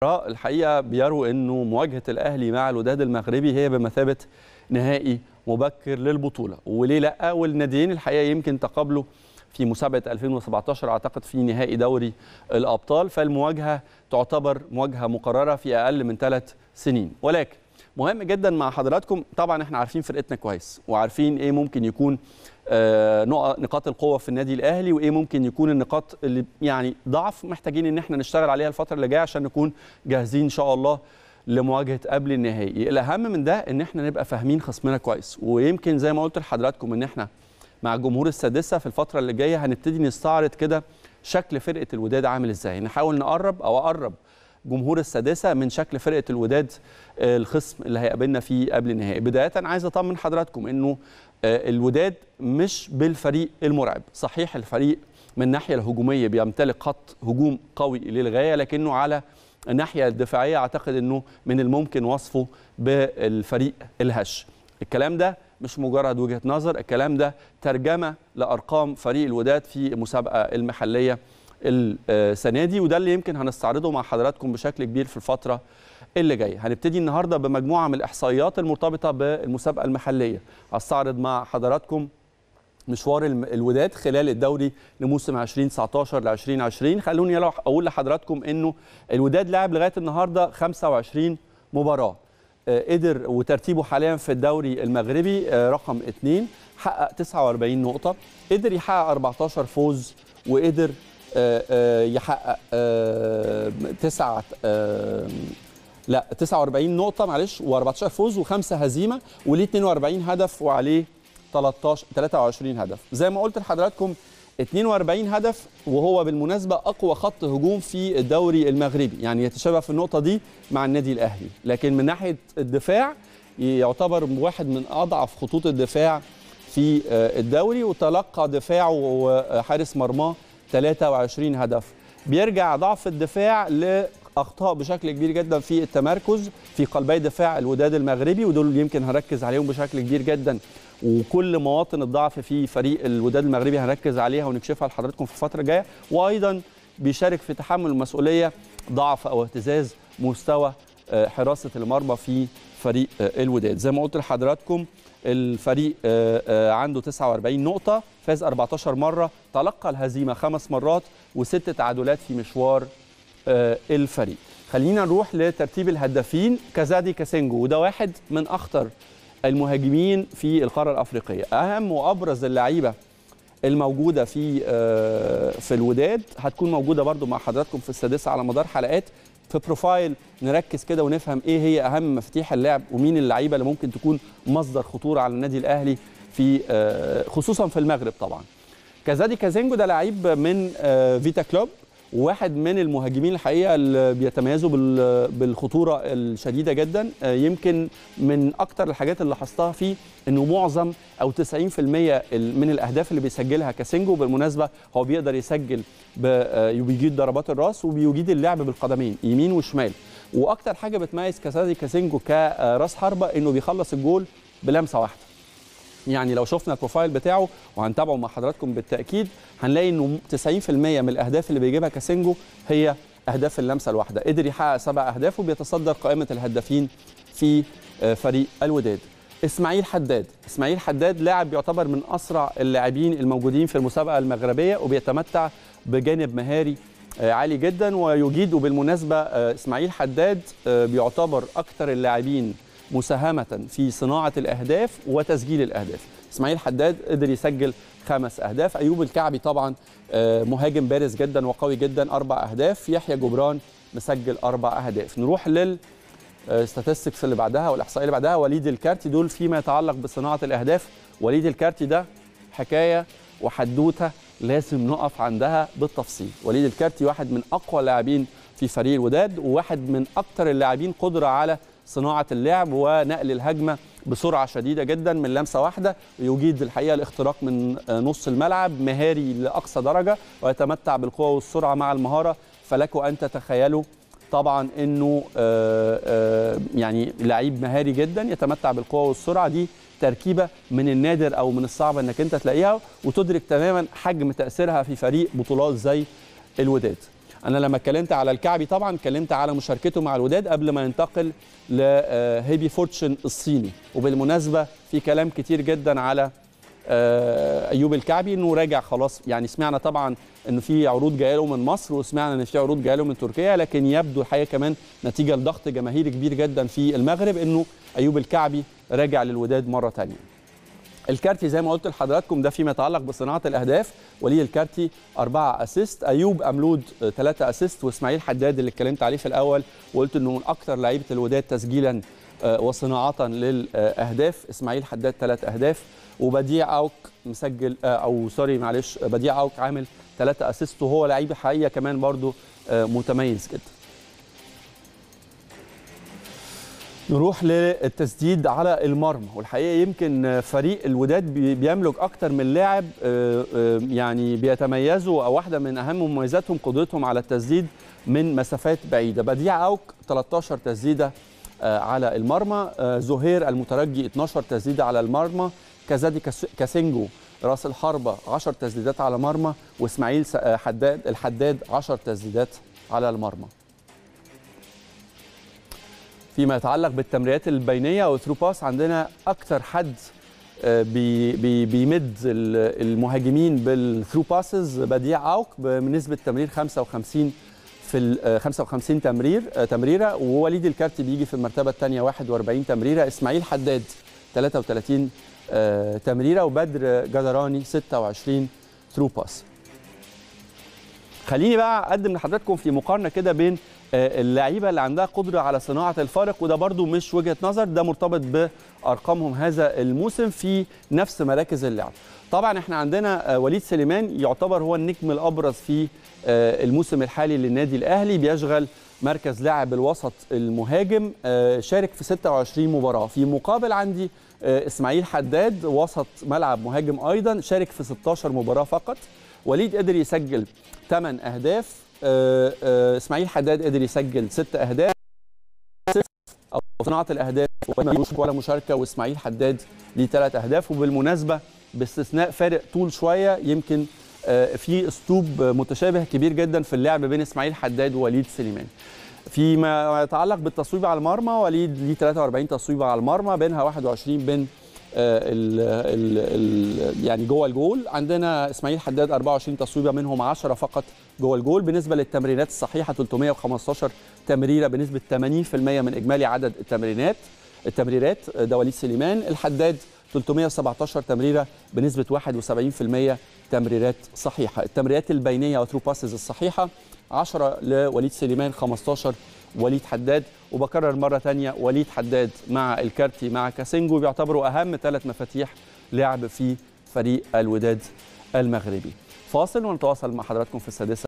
الحقيقه بيروا انه مواجهه الاهلي مع الوداد المغربي هي بمثابه نهائي مبكر للبطوله وليه لا والناديين الحقيقه يمكن تقابلوا في مسابقه 2017 اعتقد في نهائي دوري الابطال فالمواجهه تعتبر مواجهه مقرره في اقل من ثلاث سنين ولكن مهم جدا مع حضراتكم طبعا احنا عارفين فرقتنا كويس وعارفين ايه ممكن يكون آه نقاط القوه في النادي الاهلي وايه ممكن يكون النقاط اللي يعني ضعف محتاجين ان احنا نشتغل عليها الفتره اللي جايه عشان نكون جاهزين ان شاء الله لمواجهه قبل النهائي الاهم من ده ان احنا نبقى فاهمين خصمنا كويس ويمكن زي ما قلت لحضراتكم ان احنا مع الجمهور السادسه في الفتره اللي جايه هنبتدي نستعرض كده شكل فرقه الوداد عامل ازاي نحاول نقرب او اقرب جمهور السادسه من شكل فرقه الوداد الخصم اللي هيقابلنا فيه قبل النهائي بدايه عايز اطمن حضراتكم انه الوداد مش بالفريق المرعب صحيح الفريق من الناحيه الهجوميه بيمتلك خط هجوم قوي للغايه لكنه على الناحيه الدفاعيه اعتقد انه من الممكن وصفه بالفريق الهش الكلام ده مش مجرد وجهه نظر الكلام ده ترجمه لارقام فريق الوداد في المسابقه المحليه السنه دي وده اللي يمكن هنستعرضه مع حضراتكم بشكل كبير في الفتره اللي جايه هنبتدي النهارده بمجموعه من الاحصائيات المرتبطه بالمسابقه المحليه هستعرض مع حضراتكم مشوار الوداد خلال الدوري لموسم 2019 ل 2020 خلوني اقول لحضراتكم انه الوداد لعب لغايه النهارده 25 مباراه قدر وترتيبه حاليا في الدوري المغربي رقم 2 حقق 49 نقطه قدر يحقق 14 فوز وقدر يحقق تسعة لا 49 نقطة معلش و14 فوز وخمسة هزيمة وليه 42 هدف وعليه 13 23 هدف زي ما قلت لحضراتكم 42 هدف وهو بالمناسبة أقوى خط هجوم في الدوري المغربي يعني يتشابه في النقطة دي مع النادي الأهلي لكن من ناحية الدفاع يعتبر واحد من أضعف خطوط الدفاع في الدوري وتلقى دفاعه وحارس مرماه 23 هدف بيرجع ضعف الدفاع لاخطاء بشكل كبير جدا في التمركز في قلبي دفاع الوداد المغربي ودول يمكن هنركز عليهم بشكل كبير جدا وكل مواطن الضعف في فريق الوداد المغربي هنركز عليها ونكشفها لحضراتكم في الفتره الجايه وايضا بيشارك في تحمل المسؤوليه ضعف او اهتزاز مستوى حراسه المرمى في فريق الوداد زي ما قلت لحضراتكم الفريق عنده 49 نقطة فاز 14 مرة تلقى الهزيمة خمس مرات وست تعادلات في مشوار الفريق خلينا نروح لترتيب الهدافين كازادي كاسينجو وده واحد من أخطر المهاجمين في القارة الأفريقية أهم وأبرز اللعيبة الموجودة في في الوداد هتكون موجودة برضو مع حضراتكم في السادسة على مدار حلقات في بروفايل نركز كده ونفهم ايه هي اهم مفاتيح اللعب ومين اللعيبه اللي ممكن تكون مصدر خطوره على النادي الاهلي في خصوصا في المغرب طبعا كازادي كازينجو ده لعيب من فيتا كلوب وواحد من المهاجمين الحقيقه اللي بيتميزوا بالخطوره الشديده جدا يمكن من اكتر الحاجات اللي لاحظتها فيه انه معظم او 90% من الاهداف اللي بيسجلها كاسينجو بالمناسبه هو بيقدر يسجل بيجيد ضربات الراس وبيجيد اللعب بالقدمين يمين وشمال واكتر حاجه بتميز كاسادي كاسينجو كراس حربه انه بيخلص الجول بلمسه واحده يعني لو شفنا البروفايل بتاعه وهنتابعه مع حضراتكم بالتاكيد هنلاقي انه 90% من الاهداف اللي بيجيبها كاسينجو هي اهداف اللمسه الواحده قدر يحقق سبع اهداف وبيتصدر قائمه الهدافين في فريق الوداد اسماعيل حداد اسماعيل حداد لاعب يعتبر من اسرع اللاعبين الموجودين في المسابقه المغربيه وبيتمتع بجانب مهاري عالي جدا ويجيد بالمناسبه اسماعيل حداد بيعتبر اكثر اللاعبين مساهمة في صناعة الأهداف وتسجيل الأهداف إسماعيل حداد قدر يسجل خمس أهداف أيوب الكعبي طبعا مهاجم بارز جدا وقوي جدا أربع أهداف يحيى جبران مسجل أربع أهداف نروح لل ستاتستكس اللي بعدها والاحصائيه اللي بعدها وليد الكارتي دول فيما يتعلق بصناعه الاهداف وليد الكارتي ده حكايه وحدوته لازم نقف عندها بالتفصيل وليد الكارتي واحد من اقوى اللاعبين في فريق الوداد وواحد من اكثر اللاعبين قدره على صناعه اللعب ونقل الهجمه بسرعه شديده جدا من لمسه واحده يجيد الحقيقه الاختراق من نص الملعب مهاري لاقصى درجه ويتمتع بالقوه والسرعه مع المهاره فلكم ان تتخيلوا طبعا انه آآ آآ يعني لعيب مهاري جدا يتمتع بالقوه والسرعه دي تركيبه من النادر او من الصعب انك انت تلاقيها وتدرك تماما حجم تاثيرها في فريق بطولات زي الوداد انا لما اتكلمت على الكعبي طبعا اتكلمت على مشاركته مع الوداد قبل ما ينتقل لهيبي فورتشن الصيني وبالمناسبه في كلام كتير جدا على ايوب الكعبي انه راجع خلاص يعني سمعنا طبعا انه في عروض جايه له من مصر وسمعنا ان في عروض جايه له من تركيا لكن يبدو الحقيقه كمان نتيجه لضغط جماهيري كبير جدا في المغرب انه ايوب الكعبي راجع للوداد مره ثانيه الكارتي زي ما قلت لحضراتكم ده فيما يتعلق بصناعه الاهداف ولي الكارتي أربعة اسيست ايوب املود ثلاثة اسيست واسماعيل حداد اللي اتكلمت عليه في الاول وقلت انه من اكثر لعيبه الوداد تسجيلا وصناعه للاهداف اسماعيل حداد ثلاث اهداف وبديع اوك مسجل او سوري معلش بديع اوك عامل ثلاثة اسيست وهو لعيب حقيقه كمان برضو متميز جدا نروح للتسديد على المرمى والحقيقه يمكن فريق الوداد بيملك اكتر من لاعب يعني بيتميزوا او واحده من اهم مميزاتهم قدرتهم على التسديد من مسافات بعيده بديع اوك 13 تسديده على المرمى زهير المترجي 12 تسديده على المرمى كازادي كاسينجو راس الحربه 10 تسديدات على مرمى واسماعيل حداد الحداد 10 تسديدات على المرمى فيما يتعلق بالتمريرات البينيه او ثرو باس عندنا اكثر حد بي بي بيمد المهاجمين بالثرو باسز بديع اوك بنسبه تمرير 55 في ال 55 تمرير تمريره ووليد الكارتي بيجي في المرتبه الثانيه 41 تمريره اسماعيل حداد 33 تمريره وبدر جدراني 26 ثرو باس خليني بقى اقدم لحضراتكم في مقارنه كده بين اللعيبه اللي عندها قدره على صناعه الفارق وده برده مش وجهه نظر ده مرتبط بارقامهم هذا الموسم في نفس مراكز اللعب طبعا احنا عندنا وليد سليمان يعتبر هو النجم الابرز في الموسم الحالي للنادي الاهلي بيشغل مركز لاعب الوسط المهاجم شارك في 26 مباراه في مقابل عندي اسماعيل حداد وسط ملعب مهاجم ايضا شارك في 16 مباراه فقط وليد قدر يسجل 8 اهداف اسماعيل حداد قدر يسجل 6 اهداف او صناعه الاهداف ولا مشاركه واسماعيل حداد ليه 3 اهداف وبالمناسبه باستثناء فارق طول شويه يمكن في اسلوب متشابه كبير جدا في اللعب بين اسماعيل حداد ووليد سليمان فيما يتعلق بالتصويب على المرمى وليد ليه 43 تصويبه على المرمى بينها 21 بين ال ال ال يعني جوه الجول عندنا اسماعيل حداد 24 تصويبه منهم 10 فقط جوه الجول بالنسبه للتمريرات الصحيحه 315 تمريره بنسبه 80% من اجمالي عدد التمريرات التمريرات ده وليد سليمان الحداد 317 تمريره بنسبه 71% تمريرات صحيحه التمريرات البينيه او ثرو باسز الصحيحه 10 لوليد سليمان 15 وليد حداد وبكرر مره ثانيه وليد حداد مع الكارتي مع كاسينجو بيعتبروا اهم ثلاث مفاتيح لعب في فريق الوداد المغربي فاصل ونتواصل مع حضراتكم في السادسه